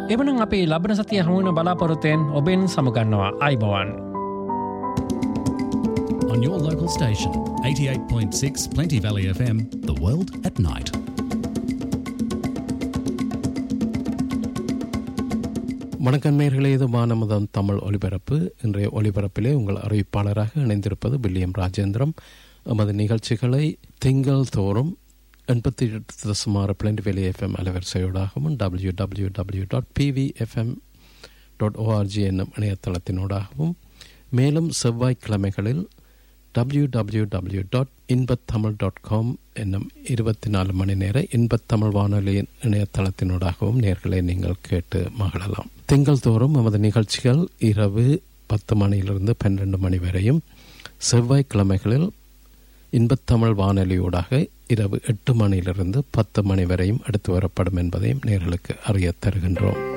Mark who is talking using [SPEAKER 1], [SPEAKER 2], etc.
[SPEAKER 1] එවනම් අපේ ලබන සතිය හමුවන බලාපොරොත්තයෙන් ඔබෙන් සමුගන්නවා අයිබවන්.
[SPEAKER 2] On your local station, 88.6 Plenty Valley FM, the world at night.
[SPEAKER 3] வணக்கம் நேர்களே இது வானமதம் தமிழ் ஒலிபரப்பு இன்றைய ஒலிபரப்பிலே உங்கள் அறிவிப்பாளராக இணைந்திருப்பது வில்லியம் ராஜேந்திரம் எமது நிகழ்ச்சிகளை திங்கள் தோறும் எண்பத்தி எட்டு தசமாறு பிளண்ட் வெளி எஃப்எம் அலைவரிசையோடாகவும் W W W dot P V F M dot O R G என்னும் இணையதளத்தினூடாகவும் மேலும் செவ்வாய்க்கிழமைகளில் W W W dot Inbathamil dot com என்னும் இருபத்தி நாலு மணி நேர இன்பத்தமிழ் வானொலியின் இணையதளத்தினூடாகவும் நேர்களை நீங்கள் கேட்டு மகிழலாம் திங்கள் தோறும் நமது நிகழ்ச்சிகள் இரவு பத்து மணியிலிருந்து பன்னிரண்டு மணி வரையும் செவ்வாய்க்கிழமைகளில் இன்பத்தமிழ் வானொலியூடாக இரவு எட்டு மணியிலிருந்து பத்து மணி வரையும் எடுத்து வரப்படும் என்பதையும் நேர்களுக்கு அறிய தருகின்றோம்